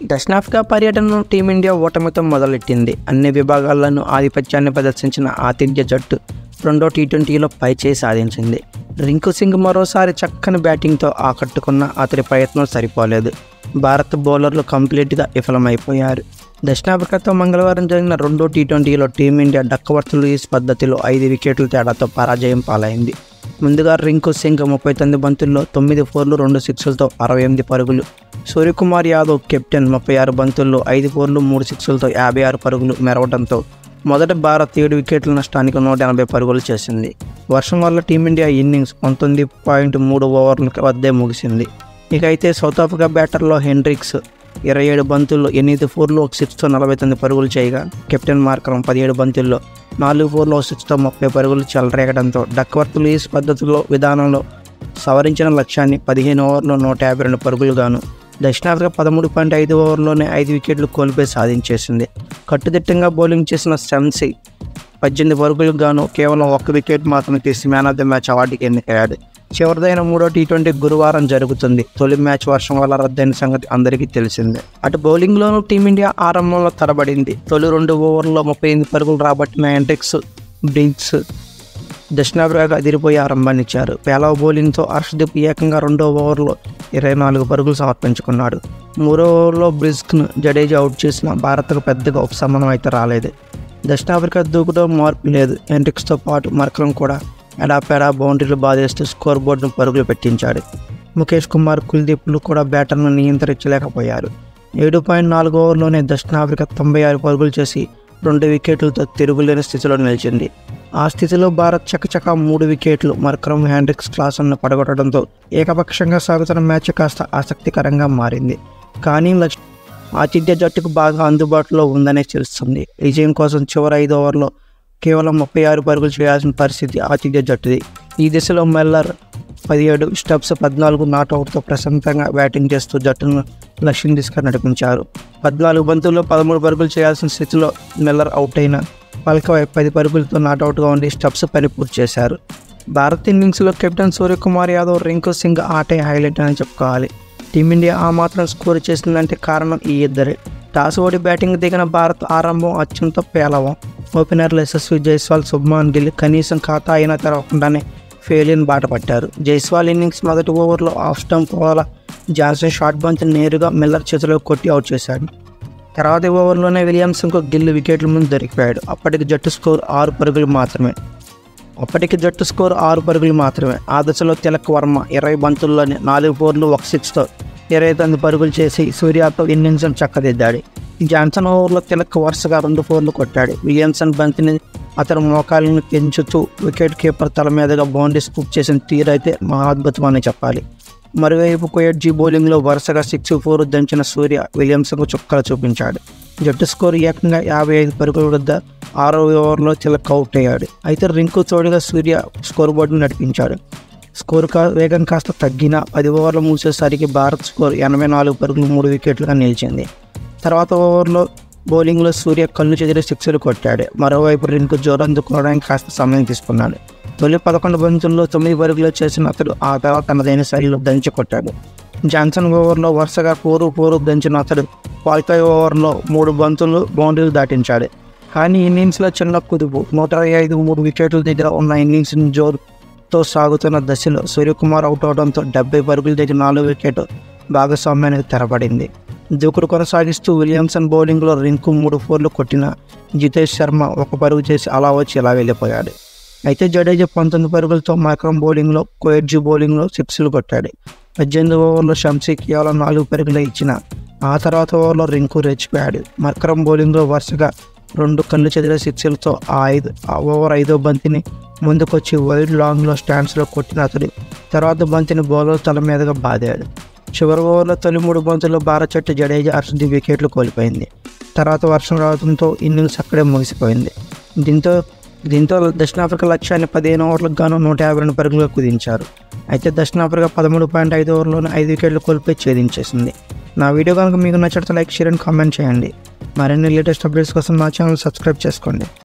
దక్షిణాఫ్రికా పర్యటనను టీమిండియా ఓటమితో మొదలెట్టింది అన్ని విభాగాల్లోనూ ఆధిపత్యాన్ని ప్రదర్శించిన ఆతిథ్య జట్టు రెండో టీ ట్వంటీలో పైచేయి సాధించింది రింకు సింగ్ మరోసారి చక్కని బ్యాటింగ్తో ఆకట్టుకున్న అతడి ప్రయత్నం సరిపోలేదు భారత్ బౌలర్లు కంప్లీట్గా విఫలమైపోయారు దక్షిణాఫ్రికాతో మంగళవారం జరిగిన రెండో టీ ట్వంటీలో టీమిండియా డక్కవర్త్ లూయిస్ పద్ధతిలో ఐదు వికెట్ల తేడాతో పరాజయం పాలైంది ముందుగా రింకు సింగ్ ముప్పై తొమ్మిది బంతుల్లో తొమ్మిది ఫోర్లు రెండు సిక్స్లతో అరవై ఎనిమిది పరుగులు సూర్యకుమార్ యాదవ్ కెప్టెన్ ముప్పై ఆరు బంతుల్లో ఐదు ఫోర్లు మూడు సిక్స్లతో యాభై ఆరు పరుగులు మెరవడంతో మొదట భారత్ ఏడు వికెట్ల నష్టానికి నూట ఎనభై పరుగులు చేసింది వర్షం వల్ల టీమిండియా ఇన్నింగ్స్ పంతొమ్మిది పాయింట్ మూడు ఓవర్ల వద్దే ముగిసింది ఇక అయితే సౌత్ ఆఫ్రికా బ్యాటర్లో హెన్రిక్స్ ఇరవై ఏడు బంతుల్లో ఎనిమిది ఫోర్లు ఒక సిక్స్తో నలభై తొమ్మిది పరుగులు చేయగా కెప్టెన్ మార్కరం పదిహేడు బంతుల్లో నాలుగు ఫోర్లు ఒక సిక్స్తో ముప్పై పరుగులు చెలరేగడంతో డక్వర్త్ లూయిస్ పద్ధతిలో విధానంలో సవరించిన లక్ష్యాన్ని పదిహేను ఓవర్లో నూట యాభై రెండు పరుగులుగాను దక్షిణాఫ్రికా పదమూడు పాయింట్ ఐదు ఓవర్లోనే ఐదు వికెట్లు కోల్పోయి సాధించేసింది కట్టుదిట్టంగా బౌలింగ్ చేసిన సెన్సీ పద్దెనిమిది పరుగులకు గాను కేవలం ఒక్క వికెట్ మాత్రమే తీసి మ్యాన్ ఆఫ్ ది మ్యాచ్ అవార్డుకి ఎన్నికయ్యాడు చివరిదైన మూడో టీ ట్వంటీ గురువారం జరుగుతుంది తొలి మ్యాచ్ వర్షం వల్ల రద్దయిన సంగతి అందరికీ తెలిసిందే అటు బౌలింగ్లోనూ టీమిండియా ఆరంభంలో తరబడింది తొలి రెండు ఓవర్లో ముప్పై ఎనిమిది పరుగులు రాబట్టిన ఎంట్రిక్స్ బ్రిగ్స్ దక్షిణాఫ్రికాకు అదిరిపోయి ఆరంభాన్నిచ్చారు పేలవ బౌలింగ్తో హర్షదీప్ ఏకంగా రెండో ఓవర్లో ఇరవై నాలుగు పరుగులు సమర్పించుకున్నాడు మూడో ఓవర్లో బ్రిస్క్ను జడేజా అవుట్ చేసిన భారత్కు పెద్దగా ఉపశమనం అయితే రాలేదు దక్షిణాఫ్రికా దూకుతో మార్పు లేదు ఎంట్రిక్స్తో పాటు మరకలం కూడా ఎడాపెడా బౌండరీలు బాధేస్తూ స్కోర్ బోర్డును పరుగులు పెట్టించాడు ముఖేష్ కుమార్ కుల్దీప్లు కూడా బ్యాటర్ను నియంత్రించలేకపోయారు ఏడు పాయింట్ నాలుగు ఓవర్లోనే దక్షిణాఫ్రికా తొంభై ఆరు పరుగులు చేసి రెండు వికెట్లతో తిరుగులేని స్థితిలో నిలిచింది ఆ స్థితిలో భారత్ చకచక మూడు వికెట్లు మర్కరం హ్యాండ్రిక్స్ క్లాసన్ను పడగొట్టడంతో ఏకపక్షంగా సాగుతున్న మ్యాచ్ కాస్త ఆసక్తికరంగా మారింది కానీ లక్ష ఆతిథ్య జట్టుకు బాగా అందుబాటులో ఉందనే తెలుస్తుంది విజయం కోసం చివరి ఐదు ఓవర్లో కేవలం ముప్పై ఆరు పరుగులు చేయాల్సిన పరిస్థితి ఆతిథ్య జట్టుది ఈ దిశలో మెల్లర్ పదిహేడు స్టెప్స్ పద్నాలుగు నాట్అవుట్తో ప్రశాంతంగా బ్యాటింగ్ చేస్తూ జట్టును లక్ష్యం తీసుకొని నడిపించారు పద్నాలుగు బంతుల్లో పదమూడు పరుగులు చేయాల్సిన స్థితిలో మెల్లర్ అవుట్ అయిన పల్కవై పది పరుగులతో నాట్అవుట్గా ఉండి స్టెప్స్ పని పూర్తి చేశారు భారత్ ఇన్నింగ్స్లో కెప్టెన్ సూర్యకుమార్ యాదవ్ రింకు సింగ్ ఆటే హైలైట్ అని చెప్పుకోవాలి టీమిండియా ఆ మాత్రం స్కోర్ చేసిందంటే కారణం ఈ ఇద్దరే టాస్ ఓడి బ్యాటింగ్ దిగిన భారత్ ఆరంభం అత్యంత పేలవం ఓపెనర్లు యశస్వి జైస్వాల్ శుభ్మాన్ గిల్ కనీసం ఖాతా అయినా తెరవకుండానే ఫెయిలియన్ బాట పట్టారు జైస్వాల్ ఇన్నింగ్స్ మొదటి ఓవర్లో ఆఫ్ స్టంప్ పోల జాన్సన్ షార్ట్ బంచ్ నేరుగా మిల్లర్ చేతిలో కొట్టి అవుట్ చేశాడు తర్వాత ఓవర్లోనే విలియమ్సన్కు గిల్ వికెట్ల ముందు దొరికిపోయాడు అప్పటికి జట్టు స్కోర్ ఆరు పరుగులు మాత్రమే అప్పటికి జట్టు స్కోర్ ఆరు పరుగులు మాత్రమే ఆ దశలో తిలక్ వర్మ ఇరవై బంతుల్లోనే నాలుగు ఫోర్లు ఒక సిక్స్తో ఇరవై తొమ్మిది పరుగులు చేసి సూర్యాతో ఇన్నింగ్స్ను చక్కదిద్దాడు జాన్సన్ ఓవర్లో తిలక్ వరుసగా రెండు ఫోర్లు కొట్టాడు విలియమ్సన్ బంతిని అతను మోకాలను పెంచుతూ వికెట్ కీపర్ తల మీదుగా బౌండరీ స్కూప్ చేసిన తీరైతే మహాద్భుతం అని చెప్పాలి మరోవైపు కొయట్జీ బౌలింగ్లో వరుసగా సిక్స్ ఫోర్ దంచిన సూర్య విలియమ్సన్కు చుక్కలు చూపించాడు జట్టు స్కోర్ ఏకంగా యాభై ఐదు పరుగుల వద్ద ఆరో ఓవర్లో తిలక్ అవుట్ అయ్యాడు అయితే రింకు తోడుగా సూర్య స్కోర్ బోర్డును నడిపించాడు స్కోర్ కా వేగం కాస్త తగ్గిన పది ఓవర్లు మూసేసరికి భారత్ స్కోర్ ఎనభై నాలుగు పరుగులు మూడు వికెట్లుగా నిలిచింది తర్వాత ఓవర్లో బౌలింగ్లో సూర్య కళ్ళు చెదిరి సిక్స్లు కొట్టాడు మరోవైపు రింకు జోరు అందుకోవడానికి కాస్త సమయం తీసుకున్నాడు తొలి పదకొండు బంతుల్లో తొమ్మిది పరుగులు చేసిన అతడు ఆ తర్వాత తనదైన శైలిలో దంచి కొట్టాడు జాన్సన్ ఓవర్లో వరుసగా ఫోరు ఫోరు దంచిన అతడు క్వాలిఫై ఓవర్లో మూడు బంతులు బౌండరీలు దాటించాడు కానీ ఇన్నింగ్స్లో చిన్న కుదుపు నూట ఐదు మూడు వికెట్ల దగ్గర ఉన్న ఇన్నింగ్స్ జోరుతో సాగుతున్న దశలో సూర్యకుమార్ అవుట్ అవడంతో డెబ్బై పరుగుల దగ్గర నాలుగు వికెట్ భాగస్వామ్యానికి తెరబడింది దూకుడు కొనసాగిస్తూ విలియమ్సన్ బౌలింగ్లో రింకు మూడు ఫోర్లు కొట్టిన జితేష్ శర్మ ఒక పరుగు చేసి అలా వచ్చి ఇలా వెళ్ళిపోయాడు అయితే జడేజా పంతొమ్మిది పరుగులతో మైక్రమ్ బౌలింగ్లో కోయర్జీ బౌలింగ్లో సిక్స్లు కొట్టాడు పద్దెనిమిది ఓవర్లో షంసీ కేవలం నాలుగు పరుగులే ఇచ్చిన ఆ తర్వాత ఓవర్లో రింకు రెచ్చిపోయాడు మక్రమ్ బౌలింగ్లో వరుసగా రెండు కళ్ళు చెదిరే సిక్స్లతో ఆ ఐదు ఆ ఓవర్ ఐదో బంతిని ముందుకొచ్చి వైడ్ లాంగ్లో స్టాండ్స్లో కొట్టిన అతడు తర్వాత బంతిని బౌలర్ తల మీదుగా బాదాడు చివరి ఓవర్లో తొలి మూడు బంతుల్లో భారత్ జట్టు జడేజా అర్షదీప్ వికెట్లు కోల్పోయింది తర్వాత వర్షం రావడంతో ఇన్నింగ్స్ అక్కడే ముగిసిపోయింది దీంతో దీంతో దక్షిణాఫ్రికా లక్ష్యాన్ని పదిహేను ఓవర్లకు గాను నూట యాభై రెండు పరుగులుగా కుదించారు అయితే దక్షిణాఫ్రికా పదమూడు పాయింట్ ఐదు ఓవర్లోనే ఐదు వికెట్లు కోల్పోయి ఛేదించేసింది నా వీడియో కనుక మీకు నచ్చితే లైక్ షేర్ అండ్ కామెంట్ చేయండి మరిన్ని లేటెస్ట్ అప్డేట్స్ కోసం నా ఛానల్ సబ్స్క్రైబ్ చేసుకోండి